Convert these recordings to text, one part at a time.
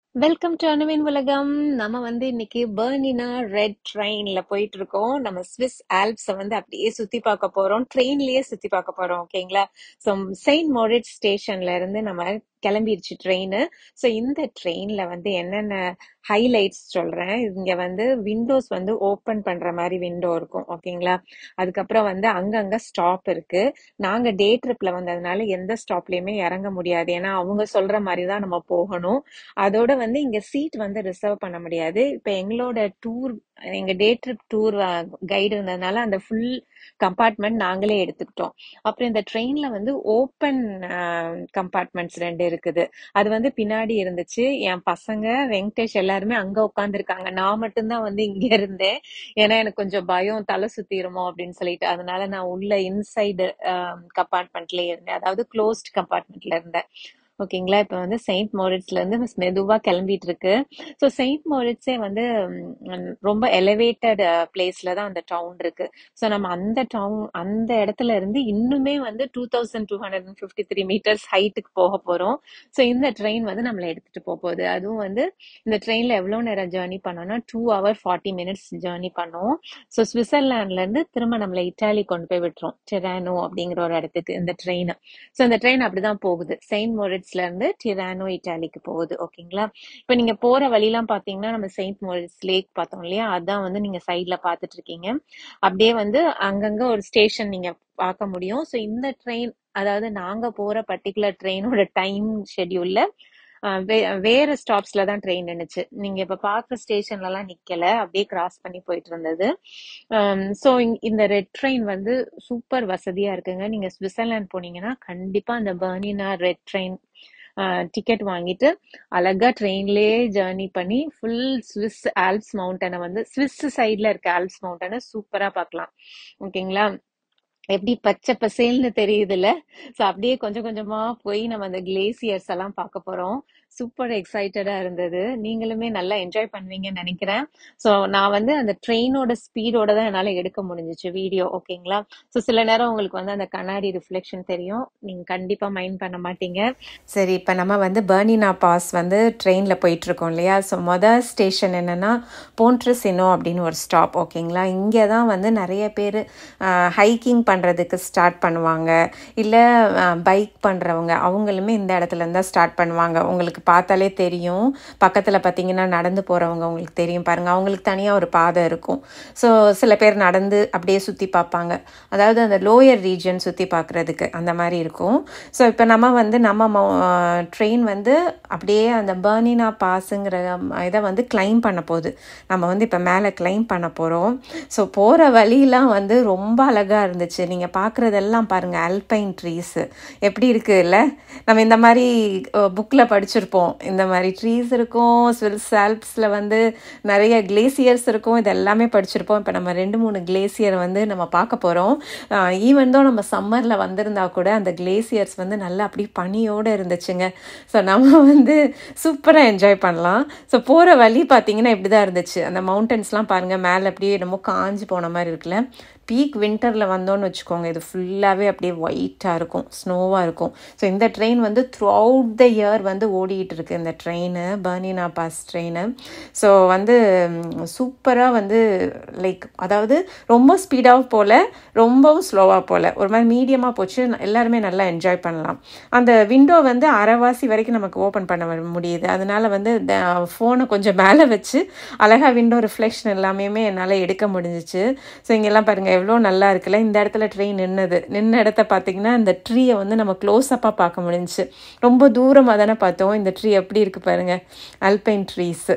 welcome to அணுவின் உலகம் நம்ம வந்து இன்னைக்கு பர்னினா ரெட் ட்ரெயின்ல போயிட்டு இருக்கோம் நம்ம ஸ்விஸ் ஆல்ப்ஸை வந்து அப்படியே சுத்தி பார்க்க போறோம் ட்ரெயின்லயே சுத்தி பார்க்க போறோம் ஓகேங்களா ஸோ செயின்ட் மோரிட் ஸ்டேஷன்ல இருந்து நம்ம கிளம்பிடுச்சு ட்ரெயின் ஸோ இந்த ட்ரெயின்ல வந்து என்னென்ன ஹைலைட்ஸ் சொல்றேன் இங்க வந்து விண்டோஸ் வந்து ஓப்பன் பண்ற மாதிரி விண்டோ இருக்கும் ஓகேங்களா அதுக்கப்புறம் வந்து அங்கங்க ஸ்டாப் இருக்கு நாங்க டே ட்ரிப்ல வந்ததுனால எந்த ஸ்டாப்லயுமே இறங்க முடியாது ஏன்னா அவங்க சொல்ற மாதிரி தான் நம்ம போகணும் அதோட வந்து இங்க சீட் வந்து ரிசர்வ் பண்ண முடியாது இப்ப எங்களோட டூர் எங்க டே ட்ரிப் டூர் கைடு இருந்ததுனால அந்த ஃபுல் கம்பார்ட்மெண்ட் நாங்களே எடுத்துக்கிட்டோம் அப்புறம் இந்த ட்ரெயின்ல வந்து ஓப்பன் கம்பார்ட்மெண்ட்ஸ் ரெண்டு இருக்குது அது வந்து பின்னாடி இருந்துச்சு என் பசங்க வெங்கடேஷ் எல்லாருமே அங்க உட்காந்துருக்காங்க நான் மட்டும்தான் வந்து இங்க இருந்தேன் ஏன்னா எனக்கு கொஞ்சம் பயம் தலை சுத்திருமோ அப்படின்னு சொல்லிட்டு அதனால நான் உள்ள இன்சைடு கம்பார்ட்மெண்ட்லயே இருந்தேன் அதாவது க்ளோஸ்ட் கம்பார்ட்மெண்ட்ல இருந்தேன் ஓகேங்களா இப்போ வந்து செயின்ட் மோரிட்ஸ்ல இருந்து மிஸ் மெதுவா கிளம்பிட்டு இருக்கு ஸோ செயின்ட் மோரிட்ஸே வந்து ம், ரொம்ப எலிவேட்டட் பிளேஸ்ல தான் அந்த டவுன் இருக்கு ஸோ நம்ம அந்த டவுன் அந்த இடத்துல இருந்து இன்னுமே வந்து two thousand two hundred and fifty three metres ஹைட்டுக்கு போக போறோம் ஸோ இந்த ட்ரெயின் வந்து நம்மளை எடுத்துட்டு போக போகுது அதுவும் வந்து இந்த ட்ரெயின்ல எவ்வளவு நேரம் ஜேர்னி பண்ணோம்னா two hour forty minutes journey பண்ணோம் ஸோ சுவிட்சர்லாண்ட்ல இருந்து திரும்ப நம்மளை இட்டாலி கொண்டு போய் விட்டுரும் டெரானோ அப்படிங்கிற ஒரு இடத்துக்கு இந்த ட்ரெயின் ஸோ இந்த ட்ரெயின் அப்படிதான் போகுது செயின்ட் மோரிட்ஸ்ல இருந்து டிரானோ இட்டாலிக்கு போகுது ஓகேங்களா இப்போ நீங்க போற வழிலாம் பாத்தீங்கன்னா நம்ம செயின்ட் மோரிட்ஸ் லேக் பார்த்தோம் இல்லையா அதான் வந்து நீங்க சைட்ல பார்த்துட்டு இருக்கீங்க அப்படியே வந்து அங்கங்க ஒரு ஸ்டேஷன் நீங்க பார்க்க முடியும் ஸோ இந்த ட்ரெயின் அதாவது நாங்க போற பர்டிகுலர் ட்ரெயினோட டைம் ஷெட்யூல்ல வேற ஸ்டாப்ஸ்ல தான் ட்ரெயின் நின்னுச்சு நீங்க இப்ப பாக்குற ஸ்டேஷன்ல எல்லாம் நிக்கல அப்படியே கிராஸ் பண்ணி போயிட்டு இருந்தது ஸோ இந்த ரெட் ட்ரெயின் வந்து சூப்பர் வசதியா இருக்குங்க நீங்க சுவிட்சர்லாந்து போனீங்கன்னா கண்டிப்பா அந்த பர்னினா ரெட் ட்ரெயின் டிக்கெட் வாங்கிட்டு அழகா ட்ரெயின்லயே ஜேர்னி பண்ணி ஃபுல் ஸ்விஸ் ஆல்ப்ஸ் மவுண்டனை வந்து ஸ்விஸ் சைட்ல இருக்க ஆல்ப்ஸ் மவுண்டனை சூப்பரா பார்க்கலாம் ஓகேங்களா எப்படி பச்சை பசேல்னு தெரியுதுல்ல ஸோ அப்படியே கொஞ்சம் கொஞ்சமா போய் நம்ம அந்த கிளேசியர்ஸ் எல்லாம் பார்க்க போறோம் சூப்பர் எக்ஸைட்டடா இருந்தது நீங்களுமே நல்லா என்ஜாய் பண்ணுவீங்கன்னு நினைக்கிறேன் ஸோ நான் வந்து அந்த ட்ரெயினோட ஸ்பீடோட தான் என்னால் எடுக்க முடிஞ்சிச்சு வீடியோ ஓகேங்களா ஸோ சில நேரம் உங்களுக்கு வந்து அந்த கண்ணாடி ரிஃப்ளெக்ஷன் தெரியும் நீங்க கண்டிப்பா மைண்ட் பண்ண மாட்டீங்க சரி இப்போ நம்ம வந்து பர்னினா பாஸ் வந்து ட்ரெயினில் போயிட்டுருக்கோம் இல்லையா ஸோ மொதல் ஸ்டேஷன் என்னென்னா போன்ட்ரசினோ அப்படின்னு ஒரு ஸ்டாப் ஓகேங்களா இங்கே தான் வந்து நிறைய பேர் ஹைக்கிங் பண்ணுறதுக்கு ஸ்டார்ட் பண்ணுவாங்க இல்லை பைக் பண்ணுறவங்க அவங்களுமே இந்த இடத்துல இருந்தால் ஸ்டார்ட் பண்ணுவாங்க உங்களுக்கு பார்த்தாலே தெரியும் பக்கத்தில் பார்த்தீங்கன்னா நடந்து போகிறவங்க உங்களுக்கு தெரியும் பாருங்கள் அவங்களுக்கு தனியாக ஒரு பாதை இருக்கும் ஸோ சில பேர் நடந்து அப்படியே சுற்றி பார்ப்பாங்க அதாவது அந்த லோயர் ரீஜன் சுற்றி பார்க்குறதுக்கு அந்த மாதிரி இருக்கும் ஸோ இப்போ நம்ம வந்து நம்ம ட்ரெயின் வந்து அப்படியே அந்த பர்னினா பாஸுங்கிற இதை வந்து கிளைம் பண்ண போகுது நம்ம வந்து இப்போ மேலே கிளைம் பண்ண போகிறோம் ஸோ போகிற வழியெல்லாம் வந்து ரொம்ப அழகாக இருந்துச்சு நீங்கள் பார்க்குறதெல்லாம் பாருங்கள் அல்பைன் ட்ரீஸு எப்படி இருக்குல்ல நம்ம இந்த மாதிரி புக்கில் படிச்சிருப்போம் இந்த மாதிரி ட்ரீஸ் இருக்கும் ஸ்வில்ஸ் ஆல்ப்ஸில் வந்து நிறைய கிளேசியர்ஸ் இருக்கும் இது எல்லாமே படிச்சிருப்போம் இப்போ நம்ம ரெண்டு மூணு கிளேசியர் வந்து நம்ம பார்க்க போகிறோம் ஈவன் தான் நம்ம சம்மரில் வந்திருந்தா கூட அந்த கிளேசியர்ஸ் வந்து நல்லா அப்படி பனியோடு இருந்துச்சுங்க ஸோ நம்ம வந்து சூப்பராக என்ஜாய் பண்ணலாம் ஸோ போகிற வழி பார்த்தீங்கன்னா இப்படி தான் இருந்துச்சு அந்த மவுண்டன்ஸ்லாம் பாருங்கள் மேலே அப்படியே என்னமோ காஞ்சி போன மாதிரி இருக்குல்ல பீக் வின்டரில் வந்தோன்னு வச்சுக்கோங்க இது ஃபுல்லாகவே அப்படியே ஒயிட்டாக இருக்கும் ஸ்னோவாக இருக்கும் ஸோ இந்த ட்ரெயின் வந்து த்ரூ அவுட் த இயர் வந்து ஓடிட்டு இருக்கு இந்த train Bernina pass train so வந்து சூப்பராக வந்து லைக் அதாவது ரொம்ப ஸ்பீடாக போகல ரொம்பவும் ஸ்லோவாக போகல ஒரு மாதிரி மீடியமாக போச்சு எல்லாருமே நல்லா என்ஜாய் பண்ணலாம் அந்த விண்டோ வந்து அரைவாசி வரைக்கும் நமக்கு ஓப்பன் பண்ண முடியுது அதனால வந்து ஃபோனை கொஞ்சம் மேலே வச்சு அழகாக விண்டோ ரிஃப்ளெக்ஷன் எல்லாமே என்னால் எடுக்க முடிஞ்சிச்சு ஸோ இங்கெல்லாம் பாருங்கள் எவ்வளோ நல்லா இருக்குல்ல இந்த இடத்துல ட்ரெயின் நின்னுது நின்ன இடத்த பார்த்தீங்கன்னா இந்த ட்ரீயை வந்து நம்ம க்ளோஸ் அப்பாக பார்க்க முடிஞ்சுச்சு ரொம்ப தூரமாக தானே பார்த்தோம் இந்த ட்ரீ எப்படி இருக்குது பாருங்கள் அல்பைன் ட்ரீஸு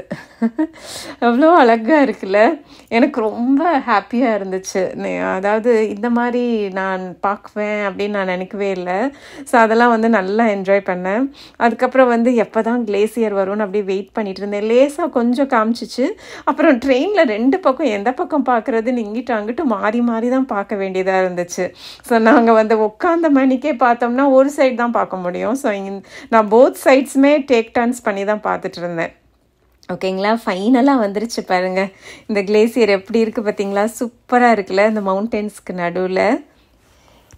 எவ்வளோ அழகாக இருக்குல்ல எனக்கு ரொம்ப ஹாப்பியாக இருந்துச்சு அதாவது இந்த மாதிரி நான் பார்க்குவேன் அப்படின்னு நான் நினைக்கவே இல்லை ஸோ அதெல்லாம் வந்து நல்லா என்ஜாய் பண்ணேன் அதுக்கப்புறம் வந்து எப்போ தான் கிளேசியர் வரும்னு அப்படியே வெயிட் பண்ணிட்டு இருந்தேன் லேசாக கொஞ்சம் காமிச்சிச்சு அப்புறம் ட்ரெயினில் ரெண்டு பக்கம் எந்த பக்கம் பார்க்குறதுன்னு இங்கிட்டு அங்கிட்டு மாறி மாறி தான் பார்க்க வேண்டியதாக இருந்துச்சு ஸோ நாங்கள் வந்து உட்காந்த மணிக்கே பார்த்தோம்னா ஒரு சைடு தான் பார்க்க முடியும் ஸோ நான் போத் சைட்ஸுமே டேக் டர்ன்ஸ் பண்ணி தான் பார்த்துட்டு இருந்தேன் ஓகேங்களா ஃபைனலாக வந்துருச்சு பாருங்கள் இந்த கிளேசியர் எப்படி இருக்குது பார்த்தீங்களா சூப்பராக இருக்குல்ல இந்த மவுண்டன்ஸ்க்கு நடுவில்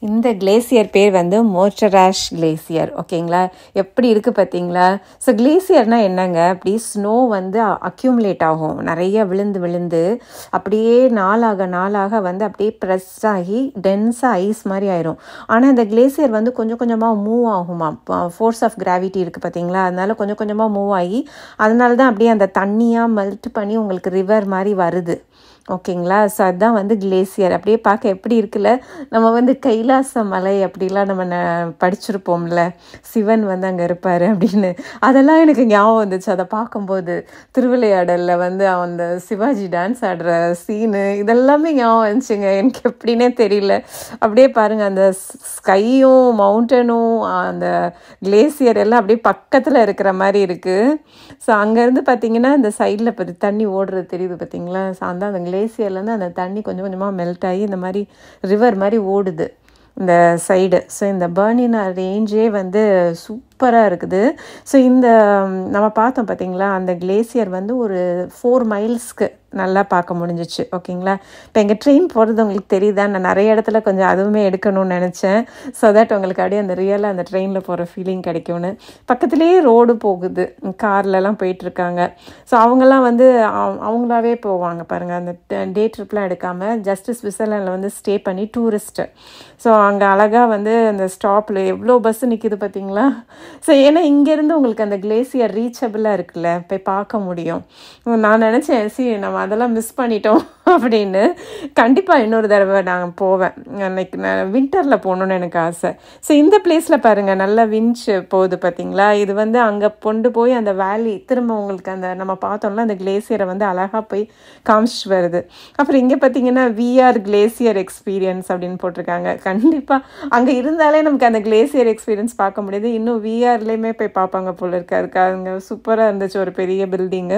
இந்த கிளேசியர் பேர் வந்து மோர்ச்சராஷ் கிளேசியர் ஓகேங்களா எப்படி இருக்குது பார்த்தீங்களா ஸோ கிளேசியர்னால் என்னங்க அப்படி ஸ்னோ வந்து அக்யூமுலேட் ஆகும் நிறைய விழுந்து விழுந்து அப்படியே நாளாக நாளாக வந்து அப்படியே ப்ரெஸ் ஆகி டென்ஸாக ஐஸ் மாதிரி ஆயிரும் ஆனால் இந்த கிளேசியர் வந்து கொஞ்சம் கொஞ்சமாக மூவ் ஆகுமா ஃபோர்ஸ் ஆஃப் கிராவிட்டி இருக்குது பார்த்தீங்களா அதனால கொஞ்சம் கொஞ்சமாக மூவ் ஆகி அதனால தான் அப்படியே அந்த தண்ணியாக மெல்ட் பண்ணி உங்களுக்கு ரிவர் மாதிரி வருது ஓகேங்களா ஸோ அதுதான் வந்து கிளேசியர் அப்படியே பார்க்க எப்படி இருக்குல்ல நம்ம வந்து கைலாச மலை அப்படிலாம் நம்ம ந படிச்சிருப்போம்ல சிவன் வந்து அங்கே இருப்பார் அப்படின்னு அதெல்லாம் எனக்கு ஞாபகம் வந்துச்சு அதை பார்க்கும்போது திருவிளையாடலில் வந்து அந்த சிவாஜி டான்ஸ் ஆடுற சீனு இதெல்லாமே ஞாபகம் வந்துச்சுங்க எனக்கு எப்படின்னே தெரியல அப்படியே பாருங்கள் அந்த ஸ்கையும் மவுண்டனும் அந்த கிளேசியர் எல்லாம் அப்படியே பக்கத்தில் இருக்கிற மாதிரி இருக்குது ஸோ அங்கேருந்து பார்த்தீங்கன்னா இந்த சைடில் இப்போ தண்ணி ஓடுறது தெரியுது பார்த்தீங்களா ஸோ அந்த அந்த கிளேசியர்லேருந்து அந்த தண்ணி கொஞ்சம் கொஞ்சமாக மெல்ட் ஆகி இந்த மாதிரி ரிவர் மாதிரி ஓடுது இந்த சைடு ஸோ இந்த பர்னினா ரேஞ்சே வந்து சூப்பராக இருக்குது ஸோ இந்த நம்ம பார்த்தோம் பார்த்தீங்களா அந்த கிளேசியர் வந்து ஒரு ஃபோர் மைல்ஸ்க்கு நல்லா பார்க்க முடிஞ்சிச்சு ஓகேங்களா இப்போ எங்கள் ட்ரெயின் போகிறது உங்களுக்கு தெரியுதா நான் நிறைய இடத்துல கொஞ்சம் அதுவுமே எடுக்கணும்னு நினச்சேன் ஸோ தட் உங்களுக்கு அப்படியே அந்த ரியலாக அந்த ட்ரெயினில் போகிற ஃபீலிங் கிடைக்கும்னு பக்கத்துலேயே ரோடு போகுது கார்லலாம் போயிட்டுருக்காங்க ஸோ அவங்கெல்லாம் வந்து அவங்களாவே போவாங்க பாருங்கள் அந்த டே ட்ரிப்லாம் எடுக்காமல் ஜஸ்ட் சுவிட்சர்லாண்டில் வந்து ஸ்டே பண்ணி டூரிஸ்ட்டு ஸோ அங்கே அழகாக வந்து அந்த ஸ்டாப்பில் எவ்வளோ பஸ் நிற்கிது பார்த்தீங்களா ஸோ ஏன்னா இங்கேருந்து உங்களுக்கு அந்த கிளேசியர் ரீச்சபிளாக இருக்குல்ல போய் பார்க்க முடியும் நான் நினச்சேன் சி நம்ம அதெல்லாம் மிஸ் பண்ணிட்டோம் அப்படின்னு கண்டிப்பாக இன்னொரு தடவை நான் போவேன் அன்னைக்கு நான் வின்டரில் போகணுன்னு எனக்கு ஆசை ஸோ இந்த பிளேஸில் பாருங்கள் நல்லா விஞ்ச் போகுது பார்த்தீங்களா இது வந்து அங்கே கொண்டு போய் அந்த வேலி திரும்ப உங்களுக்கு அந்த நம்ம பார்த்தோம்ல அந்த கிளேசியரை வந்து அழகாக போய் காமிச்சிட்டு வருது அப்புறம் இங்கே பார்த்தீங்கன்னா விஆர் கிளேசியர் எக்ஸ்பீரியன்ஸ் அப்படின்னு போட்டிருக்காங்க கண்டிப்பாக அங்கே இருந்தாலே நமக்கு அந்த கிளேசியர் எக்ஸ்பீரியன்ஸ் பார்க்க முடியுது இன்னும் விஆர்லேயுமே போய் பார்ப்பாங்க போல இருக்கு அதுக்கு அங்கே சூப்பராக இருந்துச்சு ஒரு பெரிய பில்டிங்கு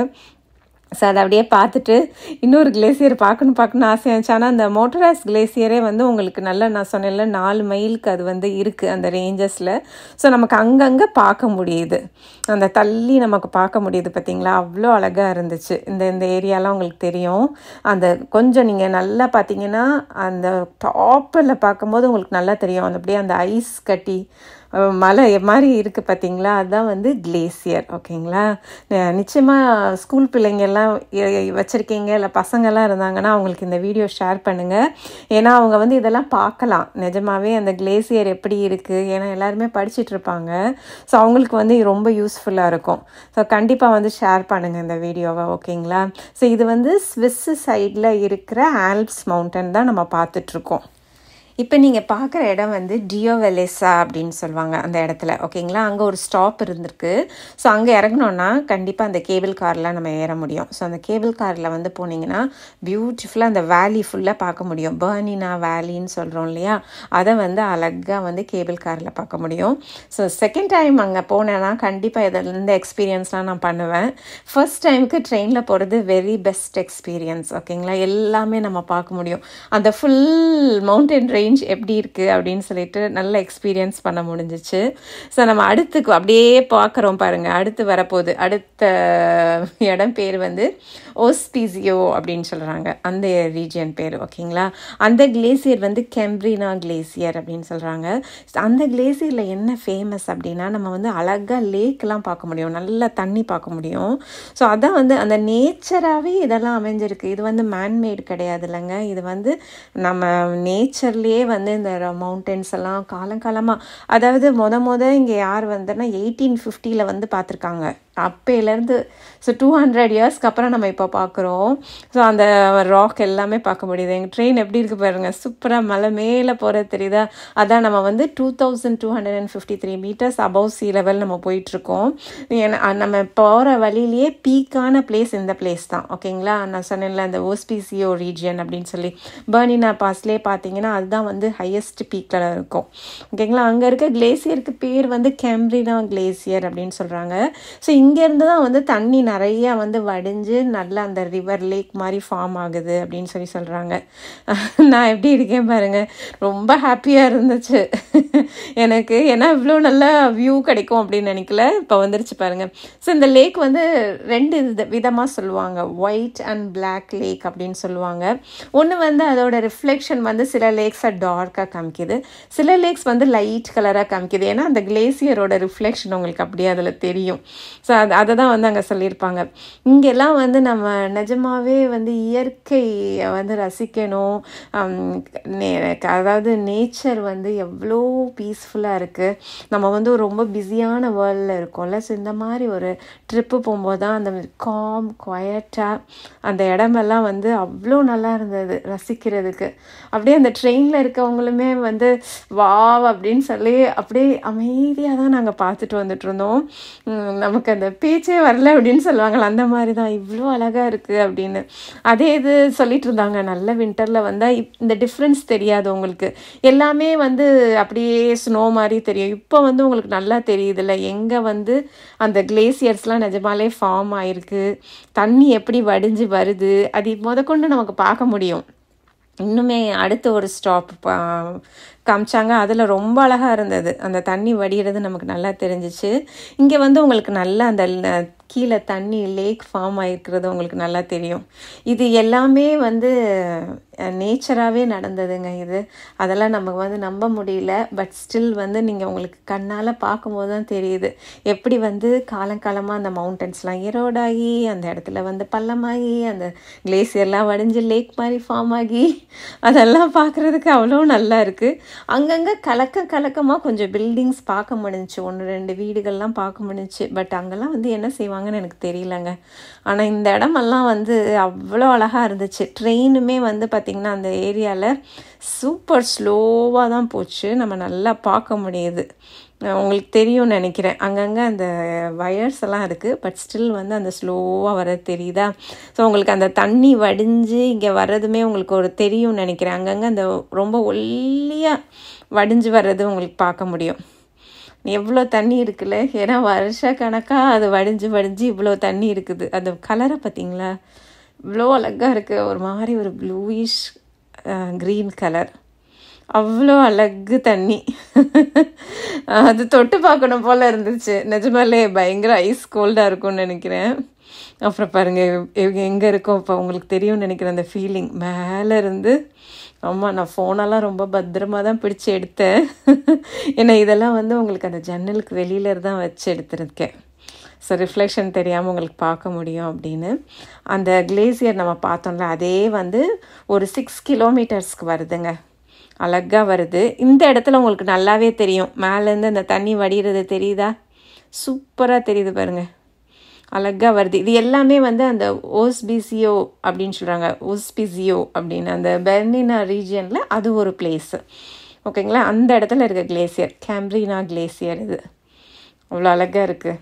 ஸோ அதை அப்படியே பார்த்துட்டு இன்னொரு கிளேசியர் பார்க்கணும் பார்க்கணும் ஆசையாக இருந்துச்சு ஆனால் அந்த மோட்டராஸ் கிளேசியரே வந்து உங்களுக்கு நல்லா நான் சொன்னேன்ல நாலு மைலுக்கு அது வந்து இருக்குது அந்த ரேஞ்சஸில் ஸோ நமக்கு அங்கங்கே பார்க்க முடியுது அந்த தள்ளி நமக்கு பார்க்க முடியுது பார்த்தீங்களா அவ்வளோ அழகாக இருந்துச்சு இந்த இந்த ஏரியாலாம் உங்களுக்கு தெரியும் அந்த கொஞ்சம் நீங்கள் நல்லா பார்த்தீங்கன்னா அந்த டாப்பில் பார்க்கும்போது உங்களுக்கு நல்லா தெரியும் அந்த அப்படியே அந்த ஐஸ் கட்டி மலை மாதிரி இருக்குது பார்த்தீங்களா அதுதான் வந்து கிளேசியர் ஓகேங்களா நிச்சயமாக ஸ்கூல் பிள்ளைங்கள்லாம் வச்சுருக்கீங்க இல்லை பசங்கள்லாம் இருந்தாங்கன்னா அவங்களுக்கு இந்த வீடியோ ஷேர் பண்ணுங்கள் ஏன்னா அவங்க வந்து இதெல்லாம் பார்க்கலாம் நிஜமாவே அந்த கிளேசியர் எப்படி இருக்குது ஏன்னா எல்லாருமே படிச்சுட்டு இருப்பாங்க ஸோ அவங்களுக்கு வந்து ரொம்ப யூஸ்ஃபுல்லாக இருக்கும் ஸோ கண்டிப்பாக வந்து ஷேர் பண்ணுங்கள் இந்த வீடியோவை ஓகேங்களா ஸோ இது வந்து ஸ்விஸ்ஸு சைடில் இருக்கிற ஆல்ப்ஸ் மவுண்டன் தான் நம்ம பார்த்துட்ருக்கோம் இப்போ நீங்கள் பார்க்குற இடம் வந்து டியோ வெலேசா அப்படின்னு சொல்லுவாங்க அந்த இடத்துல ஓகேங்களா அங்கே ஒரு ஸ்டாப் இருந்திருக்கு ஸோ அங்கே இறங்கினோன்னா கண்டிப்பாக அந்த கேபிள் காரில் நம்ம ஏற முடியும் ஸோ அந்த கேபிள் காரில் வந்து போனீங்கன்னா பியூட்டிஃபுல்லாக அந்த வேலி ஃபுல்லாக பார்க்க முடியும் பர்னினா வேலின்னு சொல்கிறோம் இல்லையா அதை வந்து அழகாக வந்து கேபிள் காரில் பார்க்க முடியும் ஸோ செகண்ட் டைம் அங்கே போனேன்னா கண்டிப்பாக இதில் இந்த எக்ஸ்பீரியன்ஸ்லாம் நான் பண்ணுவேன் ஃபர்ஸ்ட் டைமுக்கு ட்ரெயினில் போகிறது வெரி பெஸ்ட் எக்ஸ்பீரியன்ஸ் ஓகேங்களா எல்லாமே நம்ம பார்க்க முடியும் அந்த ஃபுல் மவுண்டன் ரேஞ்ச் ரேஞ்ச் எப்படி இருக்குது அப்படின்னு சொல்லிட்டு நல்ல எக்ஸ்பீரியன்ஸ் பண்ண முடிஞ்சிச்சு ஸோ நம்ம அடுத்துக்கு அப்படியே பார்க்குறோம் பாருங்கள் அடுத்து வரப்போகுது அடுத்த இடம் பேர் வந்து ஓஸ்பீசியோ அப்படின்னு சொல்கிறாங்க அந்த ரீஜியன் பேர் ஓகேங்களா அந்த கிளேசியர் வந்து கெம்ப்ரினா கிளேசியர் அப்படின்னு சொல்கிறாங்க அந்த கிளேசியரில் என்ன ஃபேமஸ் அப்படின்னா நம்ம வந்து அழகாக லேக்கெலாம் பார்க்க முடியும் நல்லா தண்ணி பார்க்க முடியும் ஸோ அதான் வந்து அந்த நேச்சராகவே இதெல்லாம் அமைஞ்சிருக்கு இது வந்து மேன்மேடு கிடையாது இல்லைங்க இது வந்து நம்ம நேச்சர்லேயே வந்து இந்த மவுண்டன்ஸ் எல்லாம் காலங்காலமாக அதாவது மொத மொத இங்கே யார் வந்துன்னா எயிட்டீன் ஃபிஃப்டியில் வந்து பார்த்துருக்காங்க அப்போலேருந்து ஸோ டூ ஹண்ட்ரட் இயர்ஸ்க்கு அப்புறம் நம்ம இப்போ பார்க்குறோம் ஸோ அந்த ராக் எல்லாமே பார்க்க முடியுது எங்கள் ட்ரெயின் எப்படி இருக்குது பாருங்கள் சூப்பராக மலை மேலே போகிறது தெரியுதா அதான் நம்ம வந்து two thousand two hundred and fifty three metres above sea level நம்ம போயிட்டுருக்கோம் நம்ம போகிற வழியிலேயே பீக்கான பிளேஸ் இந்த பிளேஸ் தான் ஓகேங்களா நான் சொன்னேன்ல அந்த ஓஸ்பிசியோ ரீஜியன் அப்படின்னு சொல்லி பர்னினா பாஸ்லேயே பார்த்தீங்கன்னா அதுதான் வந்து ஹையஸ்ட் பீக்கில் இருக்கும் ஓகேங்களா அங்கே இருக்க கிளேசியருக்கு பேர் வந்து கேம்ப்ரினா கிளேசியர் அப்படின்னு சொல்கிறாங்க ஸோ இங்கேருந்து தான் வந்து தண்ணி நிறையா வந்து வடிஞ்சு நல்லா அந்த ரிவர் லேக் மாதிரி ஃபார்ம் ஆகுது அப்படின்னு சொல்லி சொல்கிறாங்க நான் எப்படி இருக்கேன் பாருங்க ரொம்ப ஹாப்பியாக இருந்துச்சு எனக்கு ஏன்னா இவ்வளோ நல்லா வியூ கிடைக்கும் அப்படின்னு நினைக்கல இப்போ வந்துருச்சு பாருங்க ஸோ இந்த லேக் வந்து ரெண்டு வித விதமாக சொல்லுவாங்க ஒயிட் அண்ட் பிளாக் லேக் அப்படின்னு சொல்லுவாங்க ஒன்று வந்து அதோட ரிஃப்ளெக்ஷன் வந்து சில லேக்ஸை டார்க்காக காமிக்குது சில லேக்ஸ் வந்து லைட் கலராக காமிக்குது ஏன்னா அந்த கிளேசியரோட ரிஃப்ளெக்ஷன் உங்களுக்கு அப்படியே அதில் தெரியும் ஸோ அது அதை தான் வந்து அங்கே சொல்லியிருப்பாங்க இங்கெல்லாம் வந்து நம்ம நிஜமாவே வந்து இயற்கையை வந்து ரசிக்கணும் ஹம், நே- அதாவது நேச்சர் வந்து எவ்வளோ பீஸ்ஃபுல்லாக இருக்குது நம்ம வந்து ஒரு ரொம்ப பிஸியான வேர்ல்டில் இருக்கோம்ல ஸோ இந்த மாதிரி ஒரு ட்ரிப்பு போகும்போது தான் அந்த காம் குவயட்டாக அந்த இடமெல்லாம் வந்து அவ்வளோ நல்லா இருந்தது ரசிக்கிறதுக்கு அப்படியே அந்த ட்ரெயினில் இருக்கவங்களுமே வந்து வாவ் அப்படின்னு சொல்லி அப்படியே அமைதியாக தான் நாங்கள் பார்த்துட்டு வந்துட்டு இருந்தோம் உம், நமக்கு அந்த பேச்சே வரல அப்படின்னு சொல்லுவாங்கள்ல அந்த மாதிரி தான் இவ்வளோ அழகாக இருக்குது அப்படின்னு அதே இது சொல்லிட்டு இருந்தாங்க நல்ல வின்டரில் வந்தால் இந்த டிஃப்ரென்ஸ் தெரியாது உங்களுக்கு எல்லாமே வந்து அப்படியே ஸ்னோ மாதிரி தெரியும் இப்போ வந்து உங்களுக்கு நல்லா தெரியுதுல்ல எங்கே வந்து அந்த கிளேசியர்ஸ்லாம் நிஜமாலே ஃபார்ம் ஆயிருக்கு தண்ணி எப்படி வடிஞ்சு வருது அது முதற்கொண்டு நமக்கு பார்க்க முடியும் இன்னுமே அடுத்த ஒரு ஸ்டாப் காமிச்சாங்க அதில் ரொம்ப அழகாக இருந்தது அந்த தண்ணி வடிகிறது நமக்கு நல்லா தெரிஞ்சிச்சு இங்கே வந்து உங்களுக்கு நல்லா அந்த ல- கீழே தண்ணி லேக் ஃபார்ம் ஆகிருக்கிறது உங்களுக்கு நல்லா தெரியும் இது எல்லாமே வந்து நேச்சராகவே நடந்ததுங்க இது அதெல்லாம் நமக்கு வந்து நம்ப முடியல பட் ஸ்டில் வந்து நீங்கள் உங்களுக்கு கண்ணால் பார்க்கும்போது தான் தெரியுது எப்படி வந்து காலங்காலமாக அந்த மவுண்டன்ஸ்லாம் எரோடாகி அந்த இடத்துல வந்து பள்ளமாகி அந்த கிளேசியர்லாம் வடிஞ்சு லேக் மாதிரி ஃபார்ம் ஆகி அதெல்லாம் பார்க்குறதுக்கு அவ்வளோ நல்லா இருக்குது அங்கங்கே கலக்க கலக்கமாக கொஞ்சம் பில்டிங்ஸ் பார்க்க முடிஞ்சுச்சு ஒன்று ரெண்டு வீடுகள்லாம் பார்க்க முடிஞ்சுச்சு பட் அங்கெல்லாம் வந்து என்ன செய்வாங்கன்னு எனக்கு தெரியலங்க ஆனால் இந்த இடமெல்லாம் வந்து அவ்வளோ அழகாக இருந்துச்சு ட்ரெயினுமே வந்து பார்த்திங்கன்னா அந்த ஏரியாவில் சூப்பர் ஸ்லோவாக தான் போச்சு நம்ம நல்லா பார்க்க முடியுது அஹ் உங்களுக்கு தெரியும்னு நினைக்கிறேன் அங்கங்கே அந்த வயர்ஸ் எல்லாம் இருக்குது பட் ஸ்டில் வந்து அந்த ஸ்லோவாக வர தெரியுதா ஸோ உங்களுக்கு அந்த தண்ணி வடிஞ்சு இங்கே வர்றதுமே உங்களுக்கு ஒரு தெரியும்னு நினைக்கிறேன் அங்கங்கே அந்த ரொம்ப ஒல்லியாக வடிஞ்சு வர்றது உங்களுக்கு பார்க்க முடியும் எவ்வளோ தண்ணி இருக்குல்ல ஏன்னா வருஷ கணக்காக அது வடிஞ்சு வடிஞ்சு இவ்வளோ தண்ணி இருக்குது அந்த கலரை பார்த்தீங்களா இவ்வளோ அழகாக இருக்குது ஒரு மாதிரி ஒரு ப்ளூயிஷ் க்ரீன் கலர் அவ்வளோ அழகு தண்ணி அது தொட்டு பார்க்கணும் போல இருந்துச்சு நிஜமாலே பயங்கர ஐஸ் கோல்டாக இருக்கும்னு நினைக்கிறேன் அப்புறம் பாருங்க இவங்க எங்கே இருக்கோம் இப்போ உங்களுக்கு தெரியும்னு நினைக்கிறேன் அந்த ஃபீலிங் மேலே இருந்து ஆமாம் நான் ஃபோனெல்லாம் ரொம்ப பத்திரமா தான் பிடிச்சி எடுத்தேன் ஏன்னா இதெல்லாம் வந்து உங்களுக்கு அந்த ஜன்னலுக்கு வெளியில தான் வச்சு எடுத்திருக்கேன் ஸோ ரிஃப்ளெக்ஷன் தெரியாமல் உங்களுக்கு பார்க்க முடியும் அப்படின்னு அந்த கிளேசியர் நம்ம பார்த்தோம்ல அதே வந்து ஒரு சிக்ஸ் கிலோமீட்டர்ஸ்க்கு வருதுங்க அழகா வருது இந்த இடத்துல உங்களுக்கு நல்லாவே தெரியும் மேலேருந்து அந்த தண்ணி வடிகிறது தெரியுதா சூப்பராக தெரியுது பாருங்க அழகா வருது இது எல்லாமே வந்து அந்த ஓஸ்பிசியோ அப்படின்னு சொல்கிறாங்க ஓஸ்பிசியோ அப்படின்னு அந்த பெர்னினா ரீஜியனில் அது ஒரு பிளேஸ் ஓகேங்களா அந்த இடத்துல இருக்க கிளேசியர் கேம்ப்ரினா கிளேசியர் இது அவ்வளோ அழகாக இருக்குது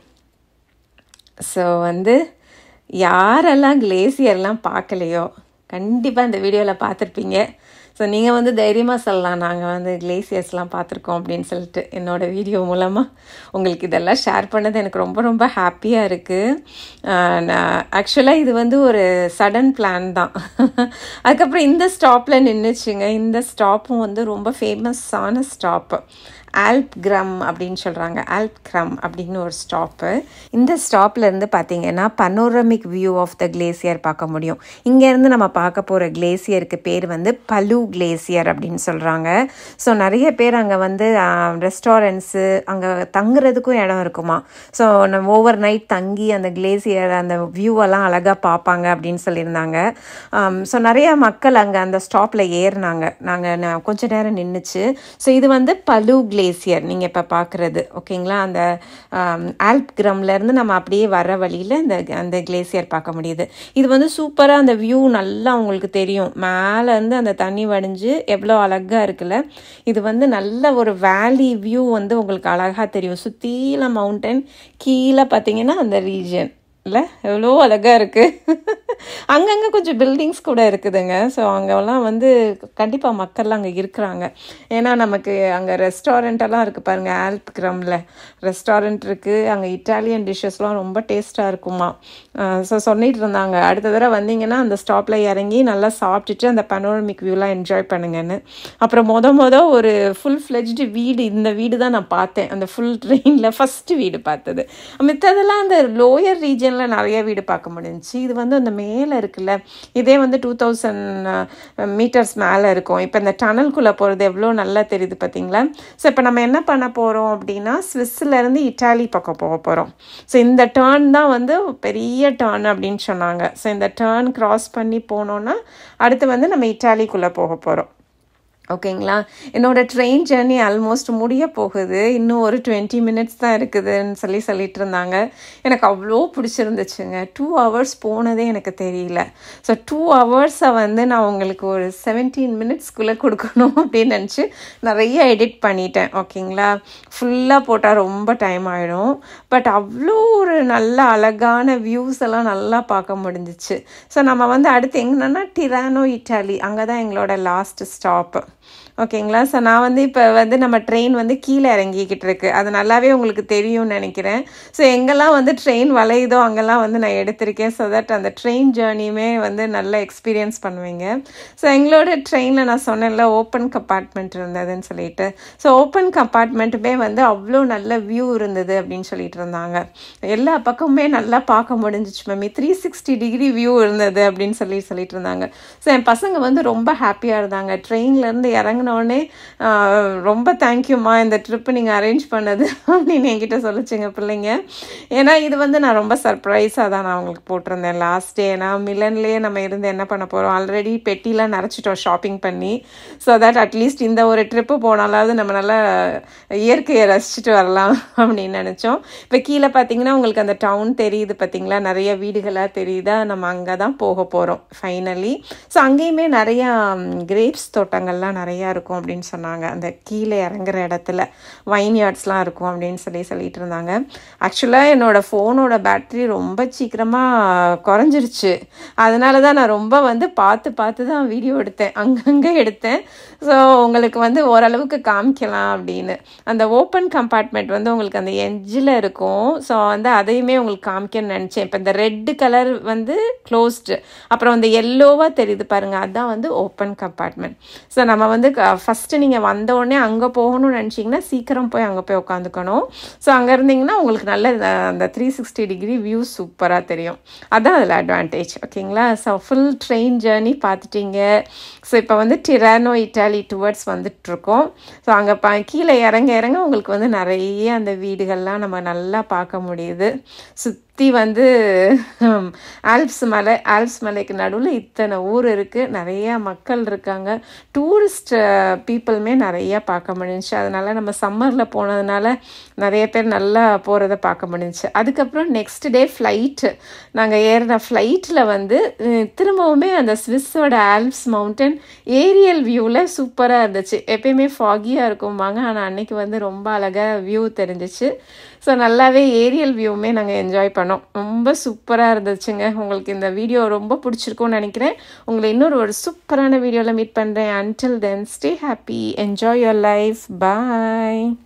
ஸோ வந்து யாரெல்லாம் கிளேசியர்லாம் பார்க்கலையோ கண்டிப்பாக இந்த வீடியோவில் பார்த்துருப்பீங்க ஸோ நீங்கள் வந்து தைரியமாக சொல்லலாம் நாங்கள் வந்து கிளேசியர்ஸ்லாம் பார்த்துருக்கோம் அப்படின்னு சொல்லிட்டு என்னோடய வீடியோ மூலமாக உங்களுக்கு இதெல்லாம் ஷேர் பண்ணது எனக்கு ரொம்ப ரொம்ப ஹாப்பியாக இருக்குது நான் ஆக்சுவலாக இது வந்து ஒரு சடன் பிளான் தான் அதுக்கப்புறம் இந்த ஸ்டாப்பில் நின்றுச்சுங்க இந்த ஸ்டாப்பும் வந்து ரொம்ப ஃபேமஸான ஸ்டாப்பு ஆல்ப் கிரம் அப்படின்னு சொல்கிறாங்க ஆல்ப் கிரம் அப்படின்னு ஒரு ஸ்டாப்பு இந்த ஸ்டாப்ல இருந்து பார்த்தீங்கன்னா panoramic view of the glacier பார்க்க முடியும் இங்கேருந்து நம்ம பார்க்க போகிற கிளேசியருக்கு பேர் வந்து பலு கிளேசியர் அப்படின்னு சொல்கிறாங்க ஸோ நிறைய பேர் அங்கே வந்து ரெஸ்டாரண்ட்ஸு அங்கே தங்குறதுக்கும் இடம் இருக்குமா ஸோ நம்ம ஓவர் நைட் தங்கி அந்த கிளேசியர் அந்த வியூவெல்லாம் அழகாக பார்ப்பாங்க அப்படின்னு சொல்லியிருந்தாங்க ஸோ நிறைய மக்கள் அங்கே அந்த ஸ்டாப்பில் ஏறினாங்க நாங்கள் கொஞ்ச நேரம் நின்றுச்சு ஸோ இது வந்து பலு கிளேசியர் நீங்கள் இப்போ பார்க்குறது ஓகேங்களா அந்த ஆல்ப் கிரம்லேருந்து நம்ம அப்படியே வர வழியில் இந்த அந்த கிளேசியர் பார்க்க முடியுது இது வந்து சூப்பராக அந்த வியூ நல்லா உங்களுக்கு தெரியும் மேலேருந்து அந்த தண்ணி வடிஞ்சு எவ்வளோ அழகாக இருக்குல்ல இது வந்து நல்ல ஒரு வேலி வியூ வந்து உங்களுக்கு அழகாக தெரியும் சுற்றில மவுண்டன் கீழே பார்த்தீங்கன்னா அந்த ரீஜன் இல்லை எவ்வளோ அழகாக இருக்குது அங்கங்கே கொஞ்சம் பில்டிங்ஸ் கூட இருக்குதுங்க ஸோ அங்கெல்லாம் வந்து கண்டிப்பாக மக்கள்லாம் அங்கே இருக்கிறாங்க ஏன்னா நமக்கு அங்கே ரெஸ்டாரண்ட் எல்லாம் இருக்குது பாருங்கள் ஆல்ப் கிரமில் ரெஸ்டாரண்ட் இருக்குது அங்கே இட்டாலியன் டிஷ்ஷஸ்லாம் ரொம்ப டேஸ்ட்டாக இருக்குமா ஸோ சொல்லிட்டு இருந்தாங்க அடுத்த தடவை வந்தீங்கன்னா அந்த ஸ்டாப்பில் இறங்கி நல்லா சாப்பிட்டுட்டு அந்த பனோரமிக் வியூலாம் என்ஜாய் பண்ணுங்கன்னு அப்புறம் மொத மொத ஒரு ஃபுல் ஃப்ளெஜ்டு வீடு இந்த வீடு தான் நான் பார்த்தேன் அந்த ஃபுல் ட்ரெயினில் ஃபஸ்ட்டு வீடு பார்த்தது மித்ததெல்லாம் அந்த லோயர் ரீஜனில் நிறைய வீடு பார்க்க முடிஞ்சுச்சு இது வந்து அந்த மேலே இருக்குல்ல இதே வந்து டூ தௌசண்ட் மீட்டர்ஸ் மேலே இருக்கும் இப்போ இந்த டனல்குள்ளே போகிறது எவ்வளோ நல்லா தெரியுது பார்த்தீங்களா ஸோ இப்போ நம்ம என்ன பண்ண போகிறோம் அப்படின்னா ஸ்விஸ்ஸிலேருந்து இட்டாலி பக்கம் போக போகிறோம் ஸோ இந்த டேர்ன் தான் வந்து பெரிய டேர்ன் அப்படின்னு சொன்னாங்க ஸோ இந்த டேர்ன் கிராஸ் பண்ணி போனோன்னா அடுத்து வந்து நம்ம இட்டாலிக்குள்ளே போக போகிறோம் ஓகேங்களா என்னோட ட்ரெயின் ஜேர்னி ஆல்மோஸ்ட் முடிய போகுது இன்னும் ஒரு டுவெண்ட்டி மினிட்ஸ் தான் இருக்குதுன்னு சொல்லி சொல்லிட்டு இருந்தாங்க எனக்கு அவ்வளோ பிடிச்சிருந்துச்சுங்க டூ ஹவர்ஸ் போனதே எனக்கு தெரியல ஸோ டூ ஹவர்ஸை வந்து நான் உங்களுக்கு ஒரு செவன்டீன் மினிட்ஸ்க்குள்ளே கொடுக்கணும் அப்படின்னு நினச்சி நிறைய எடிட் பண்ணிட்டேன் ஓகேங்களா ஃபுல்லாக போட்டால் ரொம்ப டைம் ஆகிடும் பட் அவ்வளோ ஒரு நல்ல அழகான வியூஸ் எல்லாம் நல்லா பார்க்க முடிஞ்சிச்சு ஸோ நம்ம வந்து அடுத்து எங்கன்னா டிரானோ இட்டாலி அங்கே தான் எங்களோட லாஸ்ட் ஸ்டாப்பு ஓகேங்களா ஸோ நான் வந்து இப்போ வந்து நம்ம ட்ரெயின் வந்து கீழே இறங்கிக்கிட்டு இருக்கு அது நல்லாவே உங்களுக்கு தெரியும்னு நினைக்கிறேன் ஸோ எங்கெல்லாம் வந்து ட்ரெயின் வளையுதோ அங்கெல்லாம் வந்து நான் எடுத்திருக்கேன் ஸோ தட் அந்த ட்ரெயின் ஜேர்னியுமே வந்து நல்லா எக்ஸ்பீரியன்ஸ் பண்ணுவீங்க ஸோ எங்களோட ட்ரெயினில் நான் சொன்னேன்ல ஓப்பன் கம்பார்ட்மெண்ட் இருந்ததுன்னு சொல்லிட்டு ஸோ ஓப்பன் கம்பார்ட்மெண்ட்டுமே வந்து அவ்வளோ நல்ல வியூ இருந்தது அப்படின்னு சொல்லிட்டு இருந்தாங்க எல்லா பக்கமுமே நல்லா பார்க்க முடிஞ்சிச்சு மேமி த்ரீ சிக்ஸ்டி டிகிரி வியூ இருந்தது அப்படின்னு சொல்லி சொல்லிட்டு இருந்தாங்க ஸோ என் பசங்க வந்து ரொம்ப ஹாப்பியாக இருந்தாங்க ட்ரெயின்லேருந்து இறங்கினோடனே ரொம்ப தேங்க்யூம்மா இந்த ட்ரிப்பு நீங்கள் அரேஞ்ச் பண்ணது அப்படின்னு என்கிட்ட சொல்லிச்சுங்க பிள்ளைங்க ஏன்னா இது வந்து நான் ரொம்ப சர்ப்ரைஸாக தான் நான் உங்களுக்கு போட்டிருந்தேன் லாஸ்ட் டே ஏன்னா மிலன்லேயே நம்ம இருந்து என்ன பண்ண போகிறோம் ஆல்ரெடி பெட்டிலாம் நிறச்சிட்டோம் ஷாப்பிங் பண்ணி ஸோ தட் அட்லீஸ்ட் இந்த ஒரு ட்ரிப்பு போனாலாவது நம்ம நல்லா இயற்கையை ரசிச்சுட்டு வரலாம் அப்படின்னு நினச்சோம் இப்போ கீழே பார்த்தீங்கன்னா உங்களுக்கு அந்த டவுன் தெரியுது பார்த்தீங்களா நிறைய வீடுகளாக தெரியுதா நம்ம அங்கே தான் போக போகிறோம் ஃபைனலி ஸோ அங்கேயுமே நிறையா கிரேப்ஸ் தோட்டங்கள்லாம் நிறையா இருக்கும் அப்படின்னு சொன்னாங்க அந்த கீழே இறங்குற இடத்துல வைன்யார்ட்ஸ்லாம் இருக்கும் அப்படின்னு சொல்லி சொல்லிட்டு இருந்தாங்க ஆக்சுவலாக என்னோடய ஃபோனோட பேட்ரி ரொம்ப சீக்கிரமாக குறைஞ்சிருச்சு அதனால தான் நான் ரொம்ப வந்து பார்த்து பார்த்து தான் வீடியோ எடுத்தேன் அங்கங்கே எடுத்தேன் ஸோ உங்களுக்கு வந்து ஓரளவுக்கு காமிக்கலாம் அப்படின்னு அந்த ஓப்பன் கம்பார்ட்மெண்ட் வந்து உங்களுக்கு அந்த எட்ஜில் இருக்கும் ஸோ வந்து அதையுமே உங்களுக்கு காமிக்கணும்னு நினச்சேன் இப்போ இந்த ரெட்டு கலர் வந்து க்ளோஸ்டு அப்புறம் அந்த எல்லோவாக தெரியுது பாருங்கள் அதுதான் வந்து ஓப்பன் கம்பார்ட்மெண்ட் ஸோ நம்ம வந்து ஃபஸ்ட்டு நீங்கள் வந்த உடனே அங்கே போகணும்னு நினச்சிங்கன்னா சீக்கிரம் போய் அங்கே போய் உட்காந்துக்கணும் ஸோ அங்கே இருந்தீங்கன்னா உங்களுக்கு நல்ல அந்த த்ரீ சிக்ஸ்டி டிகிரி வியூ சூப்பராக தெரியும் அதுதான் அதில் அட்வான்டேஜ் ஓகேங்களா ஸோ ஃபுல் ட்ரெயின் ஜேர்னி பார்த்துட்டீங்க ஸோ இப்போ வந்து டிரானோ இட்டாலி டுவர்ட்ஸ் வந்துட்டுருக்கோம் ஸோ அங்கே பா கீழே இறங்க இறங்க உங்களுக்கு வந்து நிறைய அந்த வீடுகள்லாம் நம்ம நல்லா பார்க்க முடியுது சுற்றி வந்து ஆல்ப்ஸ் மலை ஆல்ப்ஸ் மலைக்கு நடுவில் இத்தனை ஊர் இருக்குது நிறையா மக்கள் இருக்காங்க டூரிஸ்ட் பீப்புளுமே நிறையா பார்க்க முடிஞ்சிச்சு அதனால் நம்ம சம்மரில் போனதுனால நிறைய பேர் நல்லா போகிறத பார்க்க முடிஞ்சிச்சு அதுக்கப்புறம் நெக்ஸ்ட் டே ஃப்ளைட்டு நாங்கள் ஏறின ஃப்ளைட்டில் வந்து திரும்பவுமே அந்த ஸ்விஸ்ஸோட ஆல்ப்ஸ் மவுண்டன் ஏரியல் வியூவில் சூப்பராக இருந்துச்சு எப்பயுமே ஃபாகியாக இருக்கும்பாங்க ஆனால் அன்னைக்கு வந்து ரொம்ப அழகாக வியூ தெரிஞ்சிச்சு ஸோ நல்லாவே ஏரியல் வியூவுமே நாங்கள் என்ஜாய் பண்ணோம் ரொம்ப சூப்பராக இருந்துச்சுங்க உங்களுக்கு இந்த வீடியோ ரொம்ப பிடிச்சிருக்கும்னு நினைக்கிறேன் உங்களை இன்னொரு ஒரு சூப்பரான வீடியோவில் மீட் பண்ணுறேன் until then stay happy enjoy your life bye